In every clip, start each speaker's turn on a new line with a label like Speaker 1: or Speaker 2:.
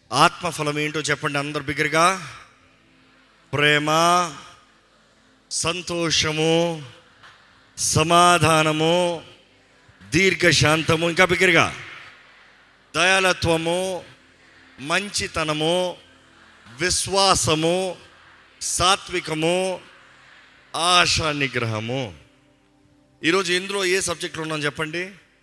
Speaker 1: ఆత్మఫలం ఏంటో చెప్పండి అందరు బిగ్గరగా ప్రేమ సంతోషము సమాధానము దీర్ఘశాంతము ఇంకా బిగ్గరగా దయాలత్వము మంచితనము విశ్వాసము సాత్వికము ఆశా నిగ్రహము ఈరోజు ఇందులో ఏ సబ్జెక్టులు ఉన్నాం చెప్పండి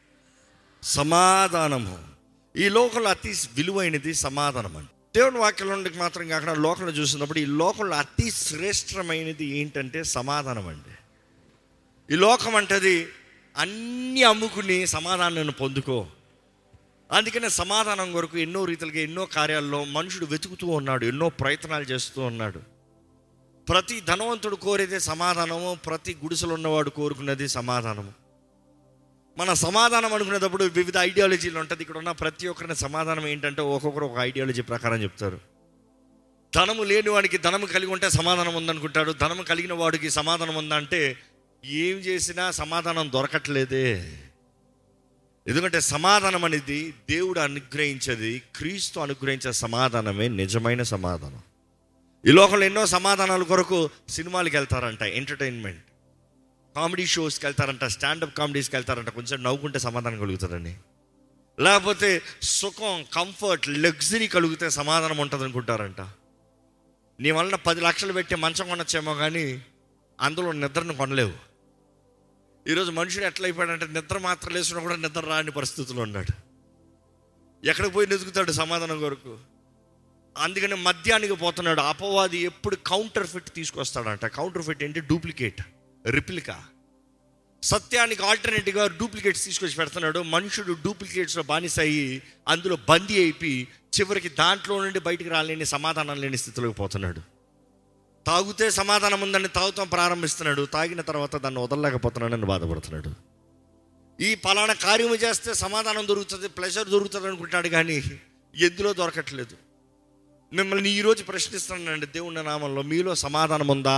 Speaker 1: సమాధానము ఈ లోకంలో అతి విలువైనది సమాధానం అండి దేవుని వాక్యంలో మాత్రం కాకుండా లోకంలో చూసినప్పుడు ఈ లోకంలో అతి శ్రేష్టమైనది ఏంటంటే సమాధానం అండి ఈ లోకం అంటది అన్ని అమ్ముకుని సమాధానాన్ని పొందుకో అందుకనే సమాధానం కొరకు ఎన్నో రీతిలుగా ఎన్నో కార్యాల్లో మనుషుడు వెతుకుతూ ఉన్నాడు ఎన్నో ప్రయత్నాలు చేస్తూ ఉన్నాడు ప్రతి ధనవంతుడు కోరేదే సమాధానము ప్రతి గుడిసెలో ఉన్నవాడు కోరుకున్నది సమాధానము మన సమాధానం అనుకునేటప్పుడు వివిధ ఐడియాలజీలు ఉంటుంది ఇక్కడ ఉన్న ప్రతి ఒక్కరిని సమాధానం ఏంటంటే ఒక్కొక్కరు ఒక ఐడియాలజీ ప్రకారం చెప్తారు ధనము లేని వాడికి ధనము కలిగి ఉంటే సమాధానం ఉందనుకుంటాడు ధనము కలిగిన వాడికి సమాధానం ఉందంటే ఏం చేసినా సమాధానం దొరకట్లేదే ఎందుకంటే సమాధానం అనేది దేవుడు అనుగ్రహించేది క్రీస్తు అనుగ్రహించే సమాధానమే నిజమైన సమాధానం ఈ లోకంలో ఎన్నో సమాధానాల కొరకు సినిమాలకు వెళ్తారంట ఎంటర్టైన్మెంట్ కామెడీ షోస్కి వెళ్తారంట స్టాండప్ కామెడీస్కి వెళ్తారంట కొంచెం నవ్వుకుంటే సమాధానం కలుగుతారని లేకపోతే సుఖం కంఫర్ట్ లగ్జరీ కలిగితే సమాధానం ఉంటుంది అనుకుంటారంట నీ వలన పది లక్షలు పెట్టి మంచం కొనొచ్చేమో కానీ అందులో నిద్రను కొనలేవు ఈరోజు మనుషుడు ఎట్లా అయిపోయాడంటే నిద్ర మాత్రం లేచినా కూడా నిద్ర రాని పరిస్థితుల్లో ఉన్నాడు ఎక్కడికి పోయి వెతుకుతాడు సమాధానం కొరకు అందుకని మద్యానికి పోతున్నాడు అపవాది ఎప్పుడు కౌంటర్ ఫిట్ తీసుకొస్తాడంట కౌంటర్ ఫిట్ ఏంటి డూప్లికేట్ రిప్లికా సత్యానికి ఆల్టర్నేటివ్గా డూప్లికేట్స్ తీసుకొచ్చి పెడుతున్నాడు మనుషుడు డూప్లికేట్స్లో బానిస అయ్యి అందులో బందీ అయిపోయి చివరికి దాంట్లో నుండి బయటికి రాలేని సమాధానం లేని స్థితిలోకి పోతున్నాడు తాగితే సమాధానం ఉందని తాగుతాం ప్రారంభిస్తున్నాడు తాగిన తర్వాత దాన్ని వదలలేకపోతున్నాడని బాధపడుతున్నాడు ఈ పలానా కార్యము చేస్తే సమాధానం దొరుకుతుంది ప్లెజర్ దొరుకుతుంది అనుకుంటాడు కానీ ఎందులో దొరకట్లేదు మిమ్మల్ని ఈరోజు ప్రశ్నిస్తున్నానండి దేవుని నామంలో మీలో సమాధానం ఉందా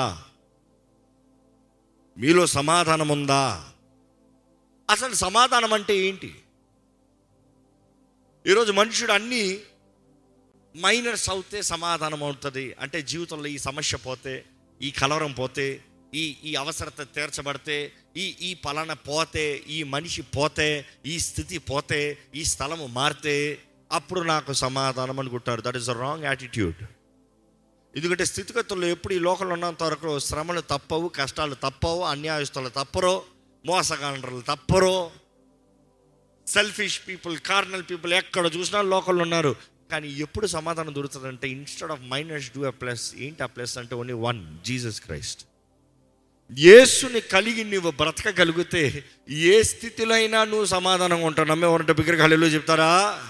Speaker 1: మీలో సమాధానం ఉందా అసలు సమాధానం అంటే ఏంటి ఈరోజు మనుషుడు అన్నీ మైనర్స్ అవుతే సమాధానం అవుతుంది అంటే జీవితంలో ఈ సమస్య పోతే ఈ కలవరం పోతే ఈ ఈ అవసరత తీర్చబడితే ఈ ఈ పలాన పోతే ఈ మనిషి పోతే ఈ స్థితి పోతే ఈ స్థలము మారితే అప్పుడు నాకు సమాధానం అనుకుంటారు that is a wrong attitude ఎందుకంటే స్థితిగతుల్లో ఎప్పుడు ఈ లోకంలో ఉన్నంత వరకు శ్రమలు తప్పవు కష్టాలు తప్పవు అన్యాయస్తులు తప్పరో మోసగాండ్రులు తప్పరో సెల్ఫిష్ పీపుల్ కార్నల్ పీపుల్ ఎక్కడ చూసినా లోకల్లో ఉన్నారు కానీ ఎప్పుడు సమాధానం దొరుకుతుందంటే instead of minus do a plus ఏంటి ఆ ప్లస్ అంటే ఓన్లీ వన్ జీసస్ క్రైస్ట్ యేసుని కలిగి నువ్వు బ్రతకగలిగితే ఏ స్థితిలో అయినా నువ్వు సమాధానంగా ఉంటావు నమ్మేవారంటే బిగ్గర కళ్ళు చెప్తారా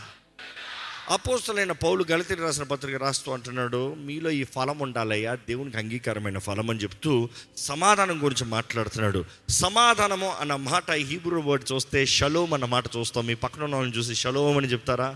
Speaker 1: అపోస్తలైన పౌలు గలతీని రాసిన పత్రిక రాస్తూ అంటున్నాడు మీలో ఈ ఫలం ఉండాలయ్యా దేవునికి అంగీకారమైన ఫలం అని చెప్తూ సమాధానం గురించి మాట్లాడుతున్నాడు సమాధానము అన్న మాట హీబ్రూ వర్డ్ చూస్తే షలోమ్ అన్న మాట చూస్తాం మీ పక్కన ఉన్న వాళ్ళని చూసి షలోమ్ అని చెప్తారా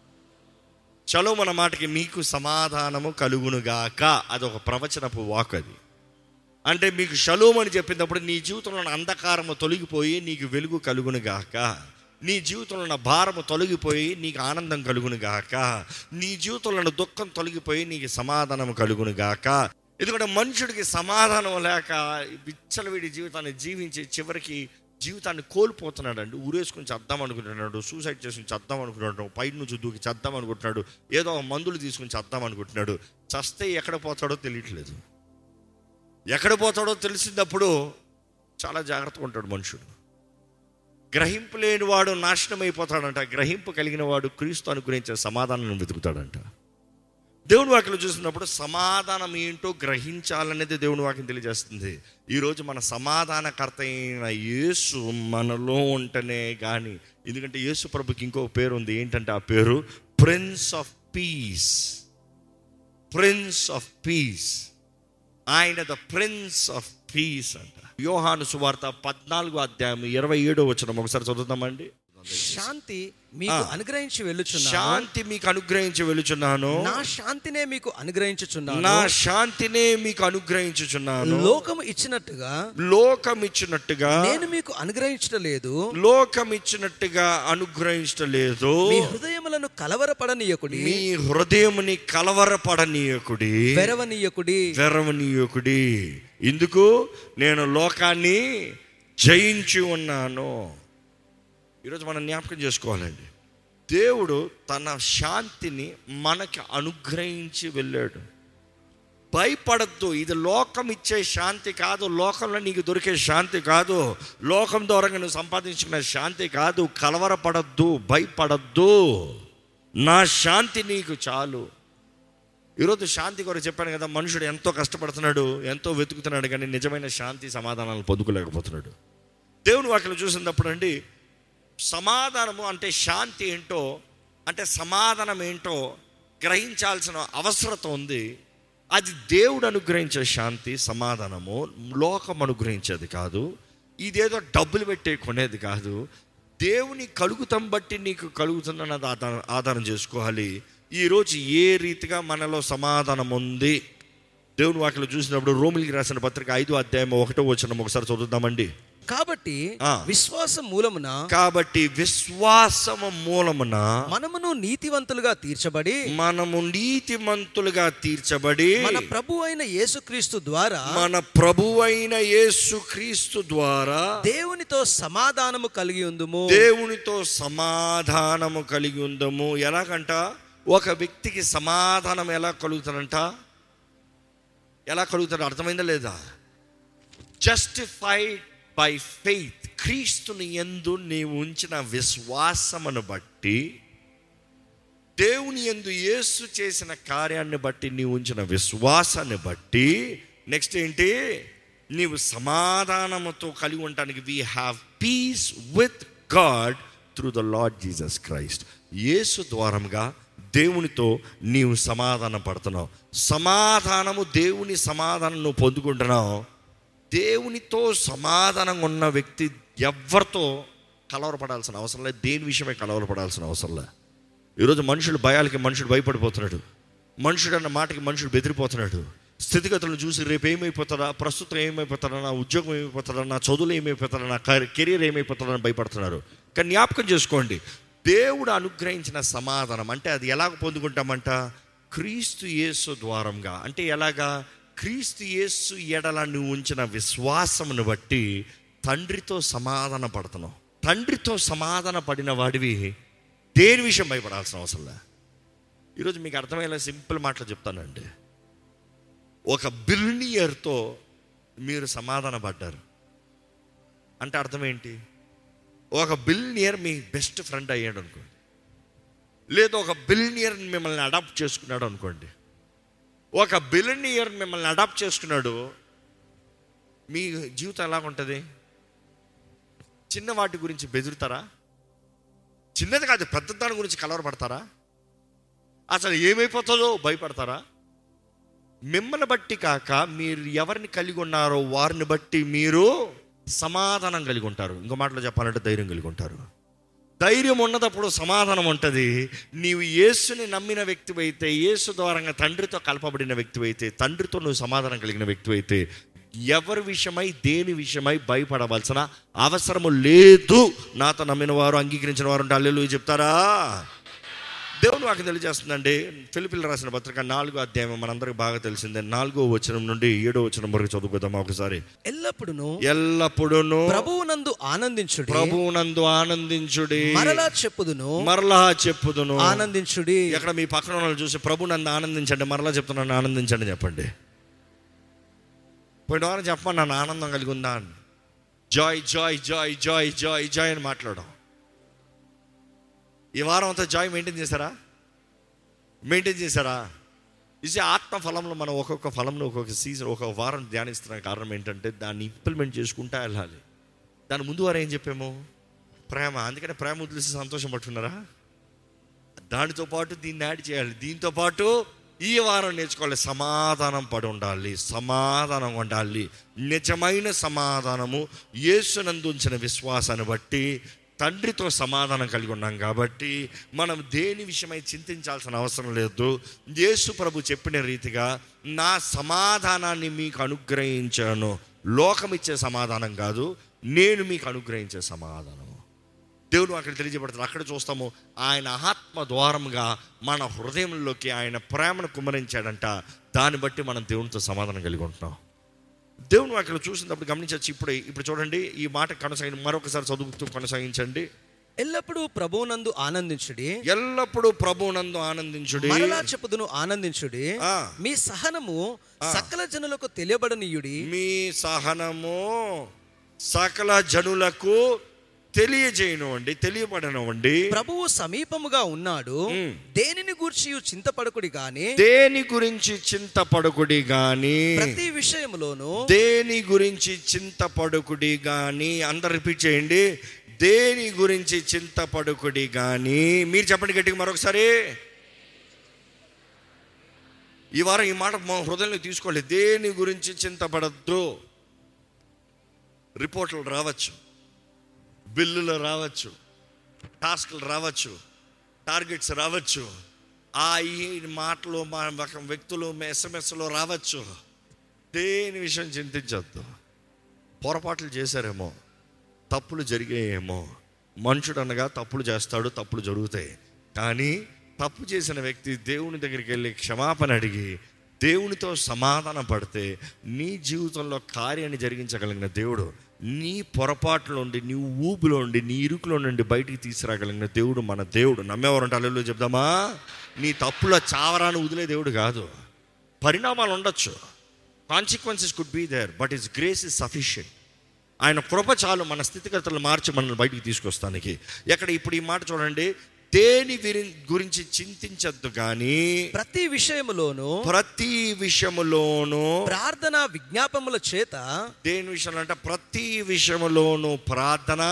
Speaker 1: షలోమ్ అన్న మాటకి మీకు సమాధానము కలుగునుగాక అది ఒక ప్రవచనపు వాక్ అది అంటే మీకు షలోమ్ అని చెప్పినప్పుడు నీ జీవితంలో ఉన్న అంధకారము తొలగిపోయి నీకు వెలుగు కలుగునుగాక నీ జీవితంలో ఉన్న భారము తొలగిపోయి నీకు ఆనందం కలుగును గాక నీ జీవితంలో ఉన్న దుఃఖం తొలగిపోయి నీకు సమాధానం కలుగును గాక ఎందుకంటే మనుషుడికి సమాధానం లేక విచ్చలవిడి జీవితాన్ని జీవించి చివరికి జీవితాన్ని కోల్పోతున్నాడు అండి ఊరేసుకుని చద్దాం అనుకుంటున్నాడు సూసైడ్ చేసుకుని చద్దాం అనుకుంటున్నాడు పైన నుంచి దూకి చద్దాం అనుకుంటున్నాడు ఏదో ఒక మందులు తీసుకుని చద్దాం అనుకుంటున్నాడు చస్తే ఎక్కడ పోతాడో తెలియట్లేదు ఎక్కడ పోతాడో తెలిసినప్పుడు చాలా జాగ్రత్తగా ఉంటాడు మనుషుడు గ్రహింపు లేని వాడు నాశనం అయిపోతాడంట గ్రహింపు కలిగిన వాడు క్రీస్తు అనుగ్రహించే సమాధానం వెతుకుతాడంట దేవుని వాక్యం చూసినప్పుడు సమాధానం ఏంటో గ్రహించాలనేది దేవుని వాక్యం తెలియజేస్తుంది ఈరోజు మన సమాధానకర్త అయిన యేసు మనలో ఉంటేనే కానీ ఎందుకంటే యేసు ప్రభుకి ఇంకో పేరు ఉంది ఏంటంటే ఆ పేరు prince of peace prince of peace ఆయన ద ప్రిన్స్ ఆఫ్ పీస్ అంట యోహాను సువార్త పద్నాలుగు అధ్యాయం ఇరవై ఏడో వచ్చిన ఒకసారి చదువుతామండి
Speaker 2: శాంతి మీకు
Speaker 1: ఆ.
Speaker 2: అనుగ్రహించి వెళ్ళుచున్నాను
Speaker 1: శాంతి మీకు అనుగ్రహించి వెళుచున్నాను
Speaker 2: నా శాంతినే మీకు అనుగ్రహించుచున్నాను
Speaker 1: నా శాంతినే మీకు అనుగ్రహించుచున్నాను
Speaker 2: లోకము ఇచ్చినట్టుగా
Speaker 1: లోకం ఇచ్చినట్టుగా
Speaker 2: నేను మీకు అనుగ్రహించడం లేదు
Speaker 1: లోకం ఇచ్చినట్టుగా అనుగ్రహించలేదు
Speaker 2: మీ హృదయములను కలవరపడనీయకుడి
Speaker 1: మీ హృదయముని కలవరపడనీయకుడి
Speaker 2: వెరవనీయకుడి
Speaker 1: వెరవనీయకుడి ఇందుకు నేను లోకాన్ని జయించి ఉన్నాను ఈరోజు మనం జ్ఞాపకం చేసుకోవాలండి దేవుడు తన శాంతిని మనకి అనుగ్రహించి వెళ్ళాడు భయపడద్దు ఇది లోకం ఇచ్చే శాంతి కాదు లోకంలో నీకు దొరికే శాంతి కాదు లోకం ద్వారా నువ్వు సంపాదించుకున్న శాంతి కాదు కలవరపడద్దు భయపడద్దు నా శాంతి నీకు చాలు ఈరోజు శాంతి కొరకు చెప్పాను కదా మనుషుడు ఎంతో కష్టపడుతున్నాడు ఎంతో వెతుకుతున్నాడు కానీ నిజమైన శాంతి సమాధానాలు పొందుకోలేకపోతున్నాడు దేవుని వాక్యం చూసినప్పుడు అండి సమాధానము అంటే శాంతి ఏంటో అంటే సమాధానం ఏంటో గ్రహించాల్సిన అవసరత ఉంది అది దేవుడు అనుగ్రహించే శాంతి సమాధానము లోకం అనుగ్రహించేది కాదు ఇదేదో డబ్బులు పెట్టే కొనేది కాదు దేవుని కలుగుతం బట్టి నీకు కలుగుతుందన్నది ఆధారం ఆధారం చేసుకోవాలి ఈరోజు ఏ రీతిగా మనలో సమాధానం ఉంది దేవుని వాక్యలో చూసినప్పుడు రోమిలికి రాసిన పత్రిక ఐదు అధ్యాయం ఒకటో వచ్చిన ఒకసారి చదువుతామండి
Speaker 2: కాబట్టి
Speaker 1: ఆ.
Speaker 2: విశ్వాసం మూలమున
Speaker 1: కాబట్టి విశ్వాసము మూలమున
Speaker 2: మనమును నీతివంతులుగా తీర్చబడి
Speaker 1: మనము నీతిమంతులుగా తీర్చబడి
Speaker 2: మన ప్రభు అయిన యేసుక్రీస్తు ద్వారా
Speaker 1: మన ప్రభువైన యేసు క్రీస్తు ద్వారా
Speaker 2: దేవునితో సమాధానము కలిగి ఉందుము
Speaker 1: దేవునితో సమాధానము కలిగి ఉందము ఎలాగంట ఒక వ్యక్తికి సమాధానం ఎలా కలుగుతాడంట ఎలా కలుగుతాడు అర్థమైందా లేదా జస్టిఫైడ్ బై ఫెయిత్ క్రీస్తుని ఎందు నీవు ఉంచిన విశ్వాసమును బట్టి దేవుని ఎందు యేసు చేసిన కార్యాన్ని బట్టి నీవు ఉంచిన విశ్వాసాన్ని బట్టి నెక్స్ట్ ఏంటి నీవు సమాధానముతో కలిగి ఉండటానికి we have peace with God through the Lord Jesus Christ యేసు ద్వారంగా దేవునితో నీవు సమాధానం పడుతున్నావు సమాధానము దేవుని సమాధానం నువ్వు పొందుకుంటున్నావు దేవునితో సమాధానం ఉన్న వ్యక్తి ఎవరితో కలవరపడాల్సిన అవసరం లేదు దేని విషయమే కలవరపడాల్సిన అవసరం లేదు ఈరోజు మనుషులు భయాలకి మనుషుడు భయపడిపోతున్నాడు మనుషుడు అన్న మాటకి మనుషుడు బెదిరిపోతున్నాడు స్థితిగతులను చూసి రేపు ఏమైపోతాడా ప్రస్తుతం ఏమైపోతాడా నా ఉద్యోగం ఏమైపోతాడా నా చదువులు ఏమైపోతాడా నా కెరీర్ ఏమైపోతాడా అని భయపడుతున్నారు కానీ జ్ఞాపకం చేసుకోండి దేవుడు అనుగ్రహించిన సమాధానం అంటే అది ఎలాగ పొందుకుంటామంట క్రీస్తు యేసు ద్వారంగా అంటే ఎలాగా క్రీస్తు యేసు ఎడల నువ్వు ఉంచిన విశ్వాసమును బట్టి తండ్రితో సమాధాన పడుతున్నావు తండ్రితో సమాధాన పడిన వాడివి దేని విషయం భయపడాల్సిన అవసరం లే ఈరోజు మీకు అర్థమయ్యేలా సింపుల్ మాటలు చెప్తానండి ఒక బిల్నియర్తో మీరు సమాధాన పడ్డారు అంటే అర్థం ఏంటి ఒక బిల్నియర్ మీ బెస్ట్ ఫ్రెండ్ అయ్యాడు అనుకోండి లేదా ఒక బిల్నియర్ మిమ్మల్ని అడాప్ట్ చేసుకున్నాడు అనుకోండి ఒక బిల్నియర్ మిమ్మల్ని అడాప్ట్ చేసుకున్నాడు మీ జీవితం ఎలా ఉంటుంది చిన్న వాటి గురించి బెదురుతారా చిన్నది కాదు పెద్ద దాని గురించి కలవరపడతారా అసలు ఏమైపోతుందో భయపడతారా మిమ్మల్ని బట్టి కాక మీరు ఎవరిని కలిగి ఉన్నారో వారిని బట్టి మీరు సమాధానం కలిగి ఉంటారు ఇంకో మాటలో చెప్పాలంటే ధైర్యం కలిగి ఉంటారు ధైర్యం ఉన్నదప్పుడు సమాధానం ఉంటుంది నీవు యేసుని నమ్మిన వ్యక్తి అయితే యేసు ద్వారంగా తండ్రితో కలపబడిన వ్యక్తి అయితే తండ్రితో నువ్వు సమాధానం కలిగిన వ్యక్తి అయితే ఎవరి విషయమై దేని విషయమై భయపడవలసిన అవసరము లేదు నాతో నమ్మిన వారు అంగీకరించిన వారు ఉంటే అల్లెలు చెప్తారా దేవుని వాకి తెలియజేస్తుందండి ఫిలిపిల్ రాసిన పత్రిక నాలుగో అధ్యాయం మనందరికి బాగా తెలిసిందే నాలుగో వచనం నుండి ఏడో వచనం వరకు చదువుకుందాం ఒకసారి
Speaker 2: ఎల్లప్పుడును
Speaker 1: ఎల్లప్పుడూను
Speaker 2: ప్రభువునందు ఆనందించుడి
Speaker 1: ప్రభువునందు ఆనందించుడి
Speaker 2: మరలా చెప్పుదును
Speaker 1: మరలా చెప్పుదును
Speaker 2: ఆనందించుడి
Speaker 1: ఎక్కడ మీ పక్కన వాళ్ళని చూసి ప్రభు నన్ను ఆనందించండి మరలా చెప్తున్నాను ఆనందించండి చెప్పండి పోయిన వారం చెప్పండి నన్ను ఆనందం కలిగి ఉందా అని joy joy joy joy joy joy అని మాట్లాడడం ఈ వారం అంతా జాయ్ మెయింటైన్ చేశారా మెయింటైన్ చేశారా ఇది ఆత్మ ఫలంలో మనం ఒక్కొక్క ఫలంలో ఒక్కొక్క సీజన్ ఒక్కొక్క వారం ధ్యానిస్తున్న కారణం ఏంటంటే దాన్ని ఇంప్లిమెంట్ చేసుకుంటా వెళ్ళాలి దాని ముందు వారు ఏం చెప్పాము ప్రేమ అందుకనే ప్రేమ వదిలేసి సంతోషం పట్టుకున్నారా దానితో పాటు దీన్ని యాడ్ చేయాలి దీంతో పాటు ఈ వారం నేర్చుకోవాలి సమాధానం పడి ఉండాలి సమాధానం ఉండాలి నిజమైన సమాధానము యేసునందు ఉంచిన విశ్వాసాన్ని బట్టి తండ్రితో సమాధానం కలిగి ఉన్నాం కాబట్టి మనం దేని విషయమై చింతించాల్సిన అవసరం లేదు యేసు ప్రభు చెప్పిన రీతిగా నా సమాధానాన్ని మీకు అనుగ్రహించాను లోకం ఇచ్చే సమాధానం కాదు నేను మీకు అనుగ్రహించే సమాధానము దేవుడు అక్కడ తెలియజేయబడుతుంది అక్కడ చూస్తాము ఆయన ఆత్మ ద్వారముగా మన హృదయంలోకి ఆయన ప్రేమను కుమ్మరించాడంట దాన్ని బట్టి మనం దేవునితో సమాధానం కలిగి ఉంటున్నాం దేవుని అక్కడ చూసినప్పుడు గమనించవచ్చు ఇప్పుడు ఇప్పుడు చూడండి ఈ మాట కొనసాగి మరొకసారి చదువుతూ కొనసాగించండి
Speaker 2: ఎల్లప్పుడూ ప్రభువునందు ఆనందించుడి
Speaker 1: ఎల్లప్పుడూ ప్రభునందు ఆనందించుడి
Speaker 2: మరలా చెప్పుదును ఆనందించుడి
Speaker 1: ఆ.
Speaker 2: మీ సహనము సకల జనులకు తెలియబడనీయుడి
Speaker 1: మీ సహనము సకల జనులకు తెలియజేయనివ్వండి తెలియబడనివ్వండి
Speaker 2: ప్రభువు సమీపముగా ఉన్నాడు
Speaker 1: ఉమ్.
Speaker 2: దేనిని గూర్చి చింతపడకుడి గాని
Speaker 1: దేని గురించి చింతపడుకుడి గాని
Speaker 2: ప్రతి విషయములోను
Speaker 1: దేని గురించి చింతపడుకుడి గాని అందరు రిపీట్ చేయండి దేని గురించి చింతపడుకుడి గాని మీరు చెప్పండి గట్టిగా మరొకసారి ఈ వారం ఈ మాట మా హృదయంలో తీసుకోవాలి దేని గురించి చింతపడద్దు రిపోర్ట్లు రావచ్చు బిల్లులు రావచ్చు టాస్క్లు రావచ్చు టార్గెట్స్ రావచ్చు ఆ ఈ మాటలు మా ఒక వ్యక్తులు ఎస్ఎంఎస్లో రావచ్చు దేని విషయం చింతించొద్దు పొరపాట్లు చేశారేమో తప్పులు జరిగాయేమో మనుషుడు అనగా తప్పులు చేస్తాడు తప్పులు జరుగుతాయి కానీ తప్పు చేసిన వ్యక్తి దేవుని దగ్గరికి వెళ్ళి క్షమాపణ అడిగి దేవునితో సమాధాన పడితే నీ జీవితంలో కార్యాన్ని జరిగించగలిగిన దేవుడు నీ పొరపాట్లో ఉండి నీ ఊపిలో ఉండి నీ ఇరుకులో నుండి బయటికి తీసుకురాగలిగిన దేవుడు మన దేవుడు నమ్మేవారంటే అల్లెల్లో చెప్దామా నీ తప్పుల చావరాన్ని వదిలే దేవుడు కాదు పరిణామాలు ఉండొచ్చు consequences could be there but his grace is sufficient ఆయన కృప చాలు మన స్థితిగతులు మార్చి మనల్ని బయటికి తీసుకొస్తానికి ఎక్కడ ఇప్పుడు ఈ మాట చూడండి దేని విరి- గురించి చింతించద్దు కానీ
Speaker 2: ప్రతి విషయములోను
Speaker 1: ప్రతి విషయములోనూ
Speaker 2: ప్రార్థన విజ్ఞాపముల చేత
Speaker 1: దేని విషయంలో అంటే ప్రతి విషయములోనూ ప్రార్థన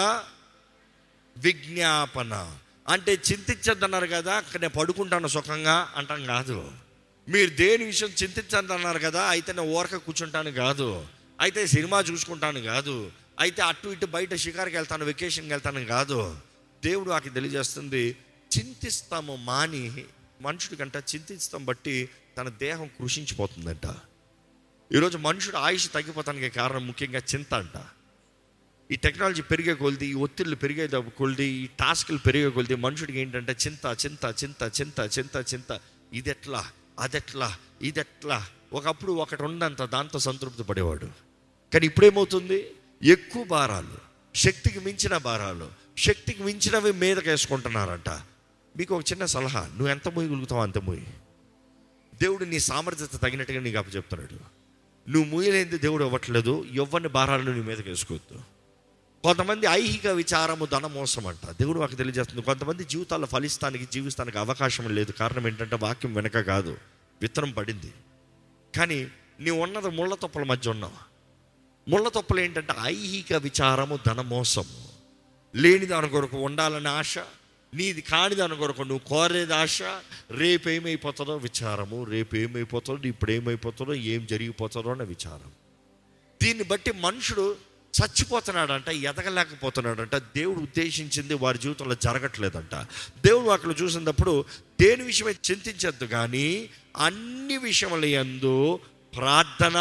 Speaker 1: విజ్ఞాపన అంటే చింతించద్దన్నారు కదా అక్కడ నేను పడుకుంటాను సుఖంగా అంటాం కాదు మీరు దేని విషయం చింతించద్దన్నారు కదా అయితే నేను ఊరక కూర్చుంటాను కాదు అయితే సినిమా చూసుకుంటాను కాదు అయితే అటు ఇటు బయట షికార్కి వెళ్తాను వెకేషన్కి వెళ్తాను కాదు దేవుడు నాకు తెలియజేస్తుంది చింతిస్తాము మాని మనుషుడి కంట చింతిస్తాం బట్టి తన దేహం కృషించిపోతుందంట ఈరోజు మనుషుడు ఆయుష్ తగ్గిపోతానికి కారణం ముఖ్యంగా చింత అంట ఈ టెక్నాలజీ పెరిగే కొలిది ఈ ఒత్తిళ్ళు పెరిగే కొలిది ఈ టాస్క్లు పెరిగే కొలిది మనుషుడికి ఏంటంటే చింత చింత చింత చింత చింత చింత ఇదెట్లా అదెట్లా ఇదెట్లా ఒకప్పుడు ఒకటి ఉండంత దాంతో సంతృప్తి పడేవాడు కానీ ఇప్పుడేమవుతుంది ఎక్కువ భారాలు శక్తికి మించిన భారాలు శక్తికి మించినవి మీదకి వేసుకుంటున్నారంట మీకు ఒక చిన్న సలహా నువ్వు ఎంత మూయగలుగుతావు అంత మూయి దేవుడు నీ సామర్థ్యత తగినట్టుగా నీకు అప్పచెప్తున్నాడు నువ్వు మూయలేంది దేవుడు ఇవ్వట్లేదు ఎవరిని భారాలను నీ మీదకి వేసుకోవద్దు కొంతమంది ఐహిక విచారము ధన మోసం అంట దేవుడు మాకు తెలియజేస్తుంది కొంతమంది జీవితాల్లో ఫలిస్తానికి జీవిస్తానికి అవకాశం లేదు కారణం ఏంటంటే వాక్యం వెనక కాదు విత్తనం పడింది కానీ నీవు ఉన్నది ముళ్ళ తొప్పల మధ్య ఉన్నావు ముళ్ళ తొప్పలు ఏంటంటే ఐహిక విచారము ధన మోసము లేని దాని కొరకు ఉండాలని ఆశ నీది కాని దాని కొరకు నువ్వు కోరేది ఆశ రేపు ఏమైపోతుందో విచారము రేపు ఏమైపోతుందో ఇప్పుడు ఏమైపోతుందో ఏం జరిగిపోతుందో అన్న విచారం దీన్ని బట్టి మనుషుడు చచ్చిపోతున్నాడంట ఎదగలేకపోతున్నాడంట దేవుడు ఉద్దేశించింది వారి జీవితంలో జరగట్లేదంట దేవుడు అక్కడ చూసినప్పుడు దేని విషయమై చింతించద్దు కానీ అన్ని విషయముల యందు ప్రార్థన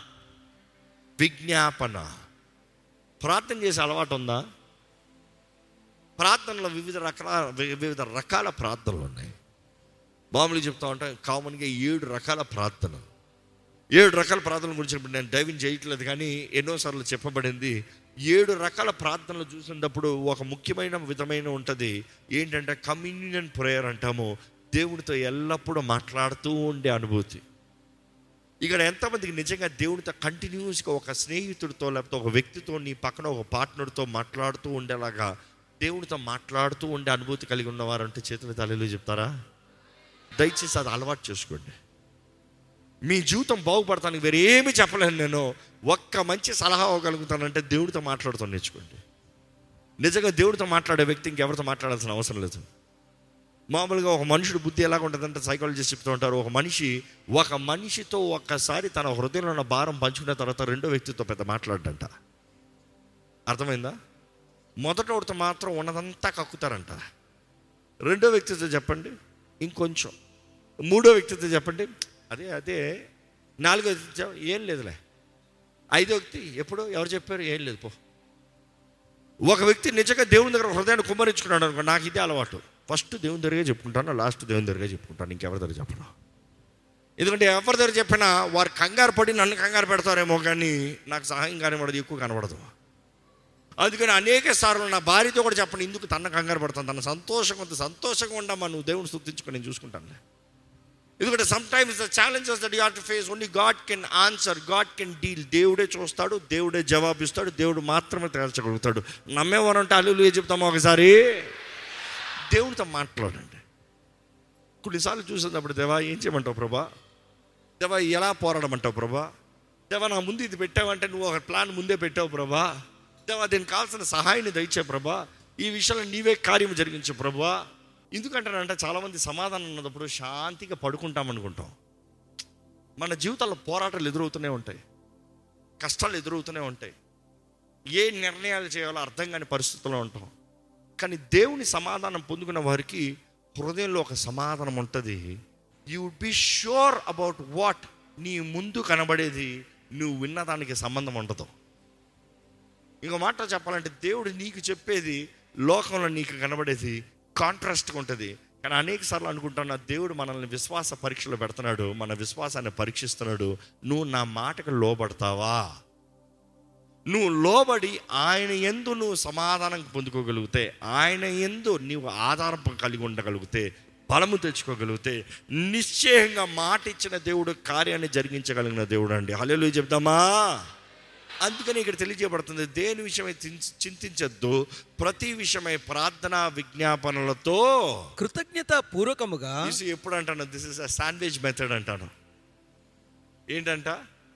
Speaker 1: విజ్ఞాపన ప్రార్థన చేసే అలవాటు ఉందా ప్రార్థనలో వివిధ రకాల వివిధ రకాల ప్రార్థనలు ఉన్నాయి మామూలుగా చెప్తా ఉంటే కామన్గా ఏడు రకాల ప్రార్థన ఏడు రకాల ప్రార్థనల గురించి ఇప్పుడు నేను డైవింగ్ చేయట్లేదు కానీ ఎన్నోసార్లు చెప్పబడింది ఏడు రకాల ప్రార్థనలు చూసినప్పుడు ఒక ముఖ్యమైన విధమైన ఉంటుంది ఏంటంటే కమ్యూనియన్ ప్రేయర్ అంటాము దేవుడితో ఎల్లప్పుడూ మాట్లాడుతూ ఉండే అనుభూతి ఇక్కడ ఎంతమందికి నిజంగా దేవుడితో కంటిన్యూస్గా ఒక స్నేహితుడితో లేకపోతే ఒక వ్యక్తితో నీ పక్కన ఒక పార్ట్నర్తో మాట్లాడుతూ ఉండేలాగా దేవుడితో మాట్లాడుతూ ఉండే అనుభూతి కలిగి ఉన్నవారంటే చేతుల తల్లిలో చెప్తారా దయచేసి అది అలవాటు చేసుకోండి మీ జీవితం బాగుపడతానికి వేరే ఏమి చెప్పలేను నేను ఒక్క మంచి సలహా ఇవ్వగలుగుతానంటే దేవుడితో మాట్లాడుతూ నేర్చుకోండి నిజంగా దేవుడితో మాట్లాడే వ్యక్తి ఇంకెవరితో మాట్లాడాల్సిన అవసరం లేదు మామూలుగా ఒక మనుషుడు బుద్ధి ఎలాగ ఉంటుందంటే సైకాలజిస్ట్ చెప్తూ ఉంటారు ఒక మనిషి ఒక మనిషితో ఒక్కసారి తన హృదయంలో ఉన్న భారం పంచుకున్న తర్వాత రెండో వ్యక్తితో పెద్ద మాట్లాడంట అర్థమైందా మొదటోడితో మాత్రం ఉన్నదంతా కక్కుతారంట రెండో వ్యక్తితో చెప్పండి ఇంకొంచెం మూడో వ్యక్తితో చెప్పండి అదే అదే నాలుగో వ్యక్తితో చెప్ప- ఏం లేదులే ఐదో వ్యక్తి ఎప్పుడు ఎవరు చెప్పారు ఏం లేదు పో ఒక వ్యక్తి నిజంగా దేవుని దగ్గర హృదయాన్ని కుమ్మరించుకున్నాడు అనుకో నాకు ఇదే అలవాటు ఫస్ట్ దేవుని దగ్గరే చెప్పుకుంటాను లాస్ట్ దేవుని దగ్గరే చెప్పుకుంటాను ఇంకెవరి దగ్గర చెప్పను ఎందుకంటే ఎవరి దగ్గర చెప్పినా వారు కంగారు పడి నన్ను కంగారు పెడతారేమో కానీ నాకు సహాయం కనబడదు ఎక్కువ కనబడదు అందుకని అనేక సార్లు నా భార్యతో కూడా చెప్పండి ఎందుకు తన కంగారు పడతాను తన సంతోషంగా ఉంది సంతోషంగా ఉండమ్మా నువ్వు దేవుని స్థుతించుకొని నేను చూసుకుంటాను ఎందుకంటే sometimes the challenges that you have to face only God can answer God can deal దేవుడే చూస్తాడు దేవుడే జవాబిస్తాడు దేవుడు మాత్రమే తేల్చగలుగుతాడు నమ్మేవారంటే అల్లు చెప్తామా ఒకసారి దేవుడితో మాట్లాడండి కొన్నిసార్లు చూసినప్పుడు దేవా ఏం చేయమంటావు ప్రభా దేవా ఎలా పోరాడమంటావు ప్రభా దేవా నా ముందు ఇది పెట్టావంటే నువ్వు ఒక ప్లాన్ ముందే పెట్టావు ప్రభా దేవా దీనికి కావాల్సిన సహాయాన్ని దయచే ప్రభా ఈ విషయంలో నీవే కార్యం జరిగించు ప్రభా ఎందుకంటానంటే చాలామంది సమాధానం ఉన్నప్పుడు శాంతిగా పడుకుంటాం అనుకుంటాం మన జీవితాల్లో పోరాటాలు ఎదురవుతూనే ఉంటాయి కష్టాలు ఎదురవుతూనే ఉంటాయి ఏ నిర్ణయాలు చేయాలో అర్థం కాని పరిస్థితుల్లో ఉంటాం కానీ దేవుని సమాధానం పొందుకున్న వారికి హృదయంలో ఒక సమాధానం ఉంటుంది you would be sure about what నీ ముందు కనబడేది నువ్వు విన్నదానికి సంబంధం ఉండదు ఇంకో మాట చెప్పాలంటే దేవుడు నీకు చెప్పేది లోకంలో నీకు కనబడేది కాంట్రాస్ట్గా ఉంటుంది కానీ అనేక సార్లు అనుకుంటున్నా దేవుడు మనల్ని విశ్వాస పరీక్షలో పెడుతున్నాడు మన విశ్వాసాన్ని పరీక్షిస్తున్నాడు నువ్వు నా మాటకు లోబడతావా నువ్వు లోబడి ఆయన ఎందు నువ్వు సమాధానం పొందుకోగలిగితే ఆయన ఎందు నీవు ఆధారం కలిగి ఉండగలిగితే బలము తెచ్చుకోగలిగితే నిశ్చయంగా మాట ఇచ్చిన దేవుడు కార్యాన్ని జరిగించగలిగిన దేవుడు అండి హలో చెప్తామా అందుకని ఇక్కడ తెలియజేయబడుతుంది దేని విషయమై చింత- చింతించొద్దు ప్రతి విషయమై ప్రార్థన విజ్ఞాపనలతో
Speaker 2: కృతజ్ఞత పూర్వకముగా
Speaker 1: దిస్ ఎప్పుడు అంటాను this is a sandwich method అంటాను ఏంటంట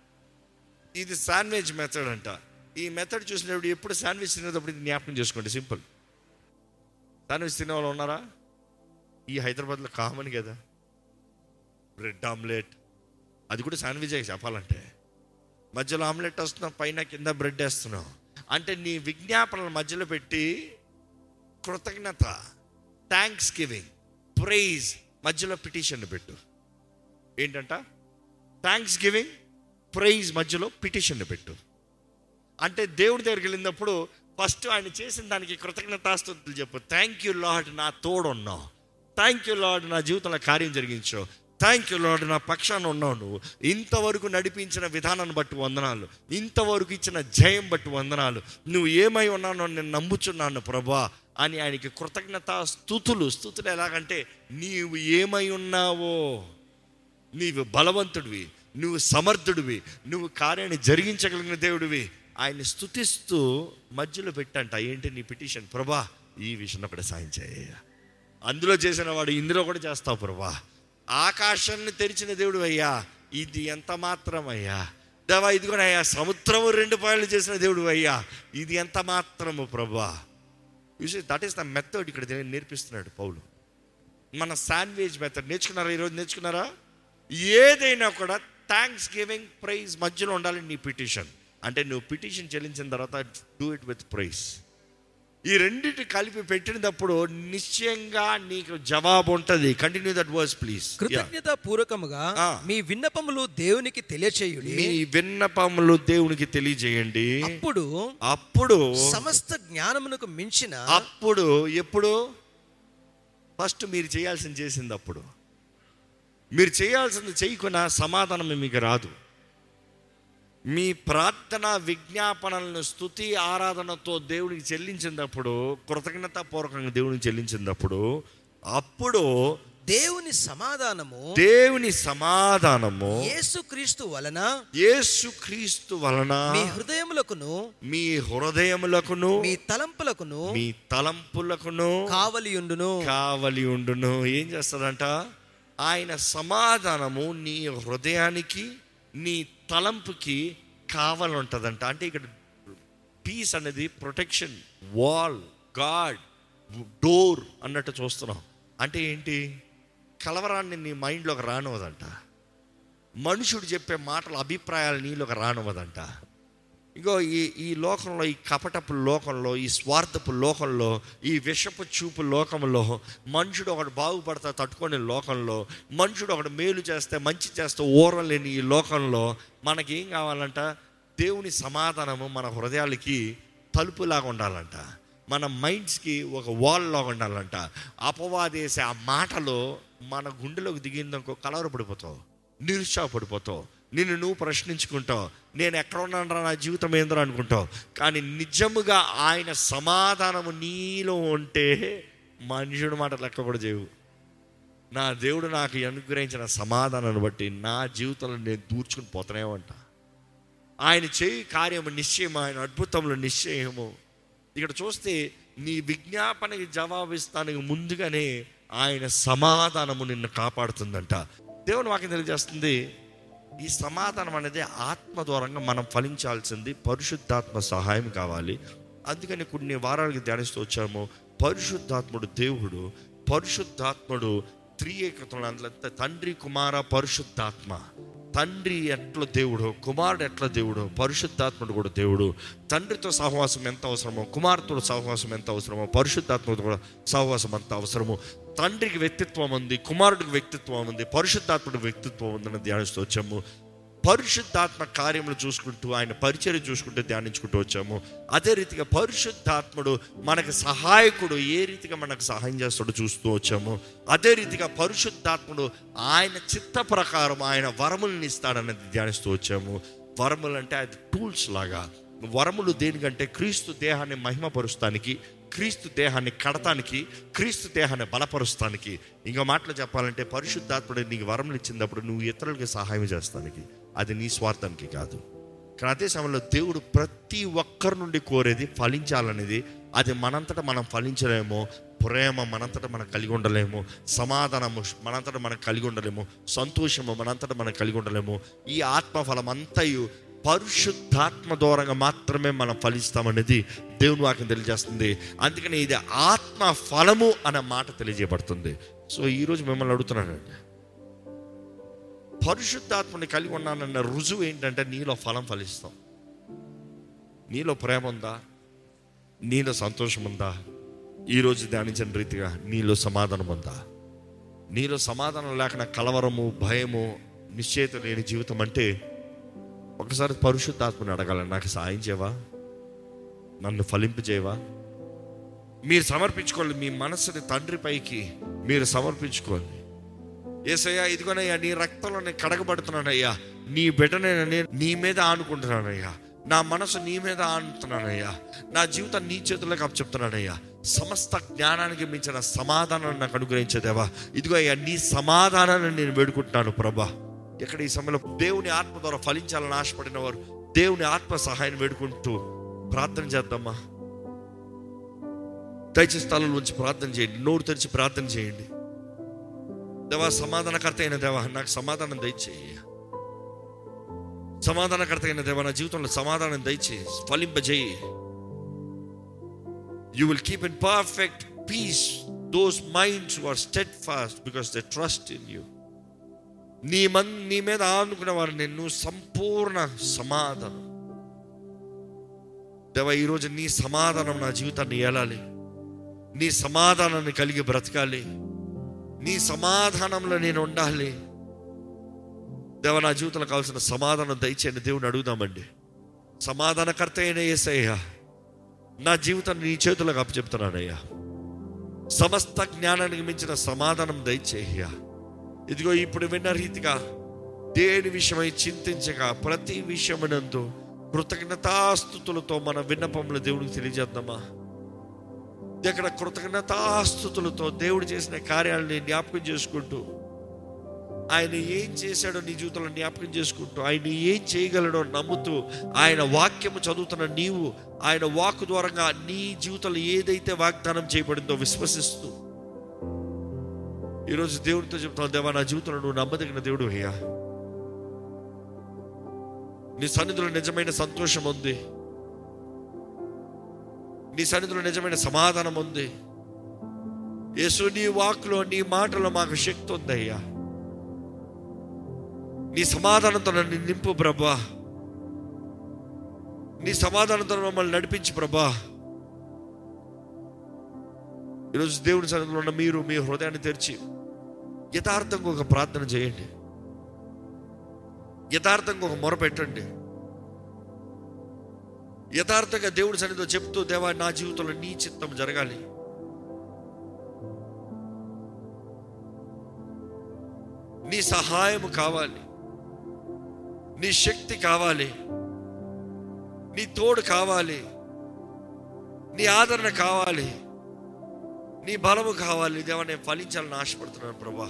Speaker 1: ఇది శాండ్విచ్ మెథడ్ అంట ఈ మెథడ్ చూసినప్పుడు ఎప్పుడు శాండ్విచ్ తినేటప్పుడు ఇది జ్ఞాపకం చేసుకోండి సింపుల్ శాండ్విచ్ తినే వాళ్ళు ఉన్నారా ఈ హైదరాబాద్లో కామన్ కదా బ్రెడ్ ఆమ్లెట్ అది కూడా శాండ్విచే చెప్పాలంటే మధ్యలో ఆమ్లెట్ వస్తున్నావు పైన కింద బ్రెడ్ వేస్తున్నావు అంటే నీ విజ్ఞాపనల మధ్యలో పెట్టి కృతజ్ఞత థ్యాంక్స్ గివింగ్ ప్రైజ్ మధ్యలో పిటిషన్ పెట్టు ఏంటంట థ్యాంక్స్ గివింగ్ ప్రైజ్ మధ్యలో పిటిషన్ పెట్టు అంటే దేవుడి దగ్గరికి వెళ్ళినప్పుడు ఫస్ట్ ఆయన చేసిన దానికి కృతజ్ఞతాస్తుతులు చెప్పు థ్యాంక్ యూ లాడ్ నా తోడున్నావు థ్యాంక్ యూ లాడ్ నా జీవితంలో కార్యం జరిగించావు థ్యాంక్ యూ లాడ్ నా పక్షాన ఉన్నావు నువ్వు ఇంతవరకు నడిపించిన విధానాన్ని బట్టి వందనాలు ఇంతవరకు ఇచ్చిన జయం బట్టి వందనాలు నువ్వు ఏమై ఉన్నానో నేను నమ్ముచున్నాను ప్రభా అని ఆయనకి కృతజ్ఞత స్థుతులు స్థుతులు ఎలాగంటే నీవు ఏమై ఉన్నావో నీవు బలవంతుడివి నువ్వు సమర్థుడివి నువ్వు కార్యాన్ని జరిగించగలిగిన దేవుడివి ఆయన్ని స్థుతిస్తూ మధ్యలో పెట్టంట ఏంటి నీ పిటిషన్ ప్రభా ఈ విషయంలో కూడా సాయం చేయ అందులో చేసిన వాడు ఇందులో కూడా చేస్తావు ప్రభా ఆకాశాన్ని తెరిచిన దేవుడు అయ్యా ఇది ఎంత మాత్రం అయ్యా దేవా ఇది కూడా అయ్యా సముద్రము రెండు పాయలు చేసిన దేవుడు అయ్యా ఇది ఎంత మాత్రము ప్రభా you see that is the method ఇక్కడ దేవుడు నేర్పిస్తున్నాడు పౌలు మన శాండ్విచ్ మెథడ్ నేర్చుకున్నారా ఈరోజు నేర్చుకున్నారా ఏదైనా కూడా థ్యాంక్స్ గివింగ్ ప్రైజ్ మధ్యలో ఉండాలి నీ పిటిషన్ అంటే నువ్వు పిటిషన్ చెల్లించిన తర్వాత డూ ఇట్ విత్ ప్రైజ్ ఈ రెండింటి కలిపి పెట్టినప్పుడు నిశ్చయంగా నీకు జవాబు ఉంటుంది కంటిన్యూ దట్ వర్స్ ప్లీజ్
Speaker 2: కృతజ్ఞత పూర్వకముగా
Speaker 1: ఆ.
Speaker 2: మీ విన్నపములు దేవునికి తెలియచేయుడి
Speaker 1: మీ విన్నపములు దేవునికి తెలియజేయండి
Speaker 2: అప్పుడు
Speaker 1: అప్పుడు
Speaker 2: సమస్త జ్ఞానమునకు మించిన
Speaker 1: అప్పుడు ఎప్పుడు ఫస్ట్ మీరు చేయాల్సింది చేసింది అప్పుడు మీరు చేయాల్సింది చేయకున్నా సమాధానం మీకు రాదు మీ ప్రార్థన విజ్ఞాపనలను స్థుతి ఆరాధనతో దేవునికి చెల్లించినప్పుడు కృతజ్ఞతాపూర్వకంగా దేవునికి చెల్లించినప్పుడు అప్పుడు
Speaker 2: దేవుని సమాధానము
Speaker 1: దేవుని సమాధానము
Speaker 2: యేసుక్రీస్తు వలన
Speaker 1: యేసుక్రీస్తు వలన
Speaker 2: మీ హృదయములకును
Speaker 1: మీ హృదయములకును
Speaker 2: మీ తలంపులకును
Speaker 1: మీ తలంపులకును
Speaker 2: కావలియుండును
Speaker 1: కావలి ఉండును ఏం చేస్తాడంట ఆయన సమాధానము నీ హృదయానికి నీ తలంపుకి కావాలి ఉంటుందంట అంటే ఇక్కడ పీస్ అనేది ప్రొటెక్షన్ వాల్ గాడ్ డోర్ అన్నట్టు చూస్తున్నాం అంటే ఏంటి కలవరాన్ని నీ మైండ్లోకి రానివ్వదంట మనుషుడు చెప్పే మాటల అభిప్రాయాలు నీలోకి రానివ్వదంట ఇగో ఈ ఈ లోకంలో ఈ కపటపు లోకంలో ఈ స్వార్థపు లోకంలో ఈ విషపు చూపు లోకంలో మనుషుడు ఒకడు బాగుపడతా తట్టుకునే లోకంలో మనుషుడు ఒకడు మేలు చేస్తే మంచి చేస్తే ఓరలేని ఈ లోకంలో మనకేం కావాలంట దేవుని సమాధానము మన హృదయాలకి తలుపులాగా ఉండాలంట మన మైండ్స్కి ఒక వాల్ లాగా ఉండాలంట అపవాదేసే ఆ మాటలు మన గుండెలోకి దిగిందనుకో కలవరపడిపోతావు నిరుత్సాహపడిపోతావు నిన్ను నువ్వు ప్రశ్నించుకుంటావు నేను ఎక్కడ ఉన్నాను నా జీవితం ఏందో అనుకుంటావు కానీ నిజముగా ఆయన సమాధానము నీలో ఉంటే మనుషుడు మాట లెక్క కూడా చేయవు నా దేవుడు నాకు అనుగ్రహించిన సమాధానాన్ని బట్టి నా జీవితంలో నేను దూర్చుకుని పోతూనే ఉంటా ఆయన చేయి కార్యము నిశ్చయము ఆయన అద్భుతంలో నిశ్చయము ఇక్కడ చూస్తే నీ విజ్ఞాపనకి జవాబిస్తానికి ముందుగానే ఆయన సమాధానము నిన్ను కాపాడుతుందంట దేవుని వాక్యం తెలియజేస్తుంది ఈ సమాధానం అనేది ఆత్మ దూరంగా మనం ఫలించాల్సింది పరిశుద్ధాత్మ సహాయం కావాలి అందుకని కొన్ని వారాలకి ధ్యానిస్తూ వచ్చాము పరిశుద్ధాత్ముడు దేవుడు పరిశుద్ధాత్ముడు త్రియేకతలు అందులో తండ్రి కుమార పరిశుద్ధాత్మ తండ్రి ఎట్ల దేవుడు కుమారుడు ఎట్ల దేవుడు పరిశుద్ధాత్ముడు కూడా దేవుడు తండ్రితో సహవాసం ఎంత అవసరమో కుమారుతో సహవాసం ఎంత అవసరమో పరిశుద్ధాత్మతో కూడా సహవాసం ఎంత అవసరమో తండ్రికి వ్యక్తిత్వం ఉంది కుమారుడికి వ్యక్తిత్వం ఉంది పరిశుద్ధాత్ముడికి వ్యక్తిత్వం ఉందని ధ్యానిస్తూ వచ్చాము పరిశుద్ధాత్మ కార్యములు చూసుకుంటూ ఆయన పరిచయం చూసుకుంటూ ధ్యానించుకుంటూ వచ్చాము అదే రీతిగా పరిశుద్ధాత్ముడు మనకు సహాయకుడు ఏ రీతిగా మనకు సహాయం చేస్తాడో చూస్తూ వచ్చాము అదే రీతిగా పరిశుద్ధాత్ముడు ఆయన చిత్త ప్రకారం ఆయన వరములను ఇస్తాడనేది ధ్యానిస్తూ వచ్చాము వరములు అంటే అది టూల్స్ లాగా వరములు దేనికంటే క్రీస్తు దేహాన్ని మహిమపరుస్తానికి క్రీస్తు దేహాన్ని కడతానికి క్రీస్తు దేహాన్ని బలపరుస్తానికి ఇంకో మాటలు చెప్పాలంటే పరిశుద్ధాత్ముడు నీకు వరములు ఇచ్చినప్పుడు నువ్వు ఇతరులకి సహాయం చేస్తానికి అది నీ స్వార్థానికి కాదు కానీ అదే సమయంలో దేవుడు ప్రతి ఒక్కరి నుండి కోరేది ఫలించాలనేది అది మనంతటా మనం ఫలించలేమో ప్రేమ మనంతటా మనం కలిగి ఉండలేము సమాధానము మనంతటా మనం కలిగి ఉండలేము సంతోషము మనంతటా మనం కలిగి ఉండలేము ఈ ఆత్మఫలం అంతయు పరిశుద్ధాత్మ దూరంగా మాత్రమే మనం ఫలిస్తామనేది దేవుని వాక్యం తెలియజేస్తుంది అందుకని ఇది ఆత్మ ఫలము అనే మాట తెలియజేయబడుతుంది సో ఈరోజు మిమ్మల్ని అడుగుతున్నానండి పరిశుద్ధాత్మని కలిగి ఉన్నానన్న రుజువు ఏంటంటే నీలో ఫలం ఫలిస్తాం నీలో ప్రేమ ఉందా నీలో సంతోషం ఉందా ఈరోజు ధ్యానించిన రీతిగా నీలో సమాధానం ఉందా నీలో సమాధానం లేకుండా కలవరము భయము నిశ్చయిత లేని జీవితం అంటే ఒకసారి పరిశుద్ధాత్మని అడగాల నాకు సాయం చేయవా నన్ను ఫలింపజేయవా మీరు సమర్పించుకోవాలి మీ మనసుని తండ్రి పైకి మీరు సమర్పించుకోండి ఏసయ్యా ఇదిగోనయ్యా నీ రక్తంలో నేను కడగబడుతున్నానయ్యా నీ బిడ్డనే నేను నీ మీద ఆనుకుంటున్నానయ్యా నా మనసు నీ మీద ఆనుతున్నానయ్యా నా జీవితం నీ చేతుల్లోకి అప్పచెప్తున్నానయ్యా సమస్త జ్ఞానానికి మించిన సమాధానాన్ని నాకు అనుగ్రహించేదేవా ఇదిగో అయ్యా నీ సమాధానాన్ని నేను వేడుకుంటున్నాను ప్రభా ఇక్కడ ఈ సమయంలో దేవుని ఆత్మ ద్వారా ఫలించాలని ఆశపడిన వారు దేవుని ఆత్మ సహాయం వేడుకుంటూ ప్రార్థన చేద్దామా దయచేసి స్థలం నుంచి ప్రార్థన చేయండి నోరు తెరిచి ప్రార్థన చేయండి దేవా సమాధానకర్త అయిన దేవా నాకు సమాధానం దయచేయి సమాధానకర్త అయిన దేవా నా జీవితంలో సమాధానం దయచేయి ఫలింపజేయి you will keep in perfect peace those minds are steadfast because they trust in you నీ మన్ నీ మీద ఆనుకున్న వారు నేను సంపూర్ణ సమాధానం దేవా ఈరోజు నీ సమాధానం నా జీవితాన్ని ఏలాలి నీ సమాధానాన్ని కలిగి బ్రతకాలి నీ సమాధానంలో నేను ఉండాలి దేవ నా జీవితంలో కావాల్సిన సమాధానం దయచేయండి దేవుని అడుగుదామండి సమాధానకర్త అయిన ఏసయ్యా నా జీవితాన్ని నీ చేతులకు అప్పచెప్తున్నానయ్యా సమస్త జ్ఞానానికి మించిన సమాధానం దయచేయ్యా ఇదిగో ఇప్పుడు విన్న రీతిగా దేని విషయమై చింతించక ప్రతి విషయమునందు కృతజ్ఞతాస్థుతులతో మన విన్నపములు దేవుడికి తెలియజేద్దామా ఇక్కడ కృతజ్ఞతాస్థుతులతో దేవుడు చేసిన కార్యాలని జ్ఞాపకం చేసుకుంటూ ఆయన ఏం చేశాడో నీ జీవితంలో జ్ఞాపకం చేసుకుంటూ ఆయన ఏం చేయగలడో నమ్ముతూ ఆయన వాక్యము చదువుతున్న నీవు ఆయన వాక్ ద్వారంగా నీ జీవితంలో ఏదైతే వాగ్దానం చేయబడిందో విశ్వసిస్తూ ఈరోజు దేవుడితో చెప్తాను దేవా నా జీవితంలో నువ్వు నమ్మదగిన దేవుడు అయ్యా నీ సన్నిధిలో నిజమైన సంతోషం ఉంది నీ సన్నిధిలో నిజమైన సమాధానం ఉంది యేసు నీ వాక్లో నీ మాటలో మాకు శక్తి ఉందయ్యా నీ సమాధానంతో నన్ను నింపు ప్రభా నీ సమాధానంతో మమ్మల్ని నడిపించి ప్రభా ఈరోజు దేవుని సన్నిధిలో ఉన్న మీరు మీ హృదయాన్ని తెరిచి యథార్థంగా ఒక ప్రార్థన చేయండి యథార్థంగా ఒక మొర పెట్టండి యథార్థంగా దేవుడి సన్నిధిలో చెప్తూ దేవా నా జీవితంలో నీ చిత్తం జరగాలి నీ సహాయం కావాలి నీ శక్తి కావాలి నీ తోడు కావాలి నీ ఆదరణ కావాలి నీ బలము కావాలి దేవా నేను ఫలించాలని ఆశపడుతున్నాను ప్రభా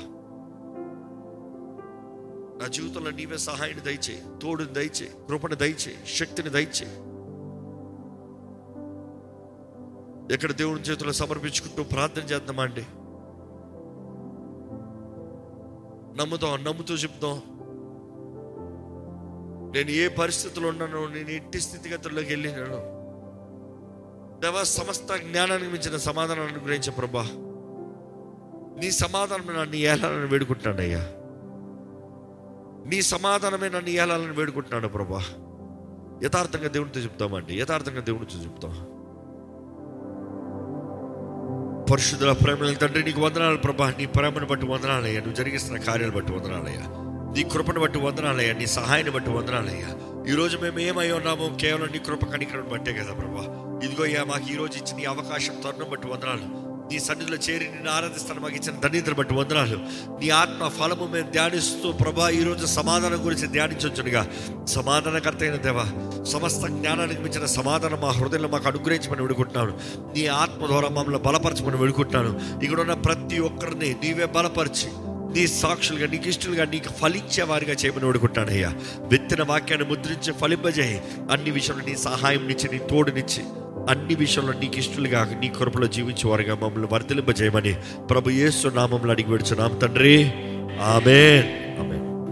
Speaker 1: నా జీవితంలో నీవే సహాయాన్ని దయచేయి తోడుని దయచేయి కృపను దయచేయి శక్తిని దయచేయి ఎక్కడ దేవుని చేతుల్లో సమర్పించుకుంటూ ప్రార్థన చేద్దామా అండి నమ్ముతాం నమ్ముతూ చెప్తాం నేను ఏ పరిస్థితిలో ఉన్నానో నేను ఎట్టి స్థితిగతుల్లోకి వెళ్ళినాను దేవా సమస్త జ్ఞానానికి మించిన సమాధానాన్ని గురించి ప్రభా నీ సమాధానమే నన్ను ఏలాలని వేడుకుంటున్నాను అయ్యా నీ సమాధానమే నన్ను ఏలాలని వేడుకుంటున్నాను ప్రభా యథార్థంగా దేవునితో చెప్తామండి యథార్థంగా దేవునితో చెప్తాం పరిశుద్ధుల ప్రేమ తండ్రి నీకు వందనాలు ప్రభా నీ ప్రేమను బట్టి వందనాలయ్యా నువ్వు జరిగిస్తున్న కార్యాలు బట్టి వందనాలయ్యా నీ కృపను బట్టి వందనాలయ్యా నీ సహాయాన్ని బట్టి వందనాలయ్యా ఈ రోజు మేము ఏమై ఉన్నామో కేవలం నీ కృప కనికరం బట్టే కదా ప్రభా ఇదిగో అయ్యా మాకు ఈ రోజు ఇచ్చిన ఈ అవకాశం తరుణం బట్టి వందనాలు నీ సన్నిధిలో చేరి నిన్ను ఆరాధిస్తాను మాకు ఇచ్చిన ధన్యతను బట్టి వందనాలు నీ ఆత్మ ఫలము మేము ధ్యానిస్తూ ప్రభా ఈ రోజు సమాధానం గురించి ధ్యానించొచ్చునుగా సమాధానకర్త అయిన దేవా సమస్త జ్ఞానానికి మించిన సమాధానం మా హృదయంలో మాకు అనుగ్రహించమని వేడుకుంటున్నాను నీ ఆత్మ ద్వారా మమ్మల్ని బలపరచమని వేడుకుంటున్నాను ఇక్కడ ఉన్న ప్రతి ఒక్కరిని నీవే బలపరిచి నీ సాక్షులుగా నీకు ఇష్టలుగా నీకు ఫలించే వారిగా చేయమని వేడుకుంటాను అయ్యా విత్తిన వాక్యాన్ని ముద్రించి ఫలింపజేయి అన్ని విషయంలో నీ సహాయం నుంచి నీ తోడునిచ్చి అన్ని విషయంలో నీకు ఇష్టలుగా నీ కృపలో జీవించేవారుగా మమ్మల్ని వర్తిలింపజేయమని ప్రభు యేసు నామంలో అడిగి విడుచున్నాం తండ్రి ఆమెన్